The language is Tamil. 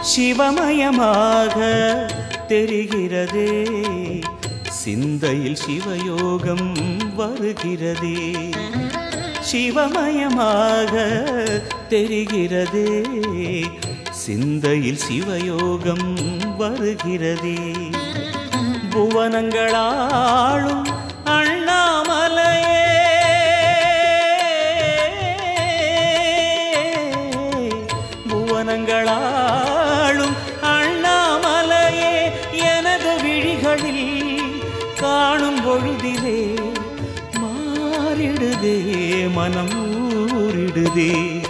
சிவமயமாக தெரிகிறதே சிந்தையில் சிவயோகம் வருகிறதே சிவமயமாக தெரிகிறதே சிந்தையில் சிவயோகம் வருகிறதே புவனங்களாளும் அண்ணாமலையே புவனங்களாளும் அண்ணாமலையே எனது விழிகளில் காணும் பொழுதிலே மாறிடுதே மனம் ஊறிடுதே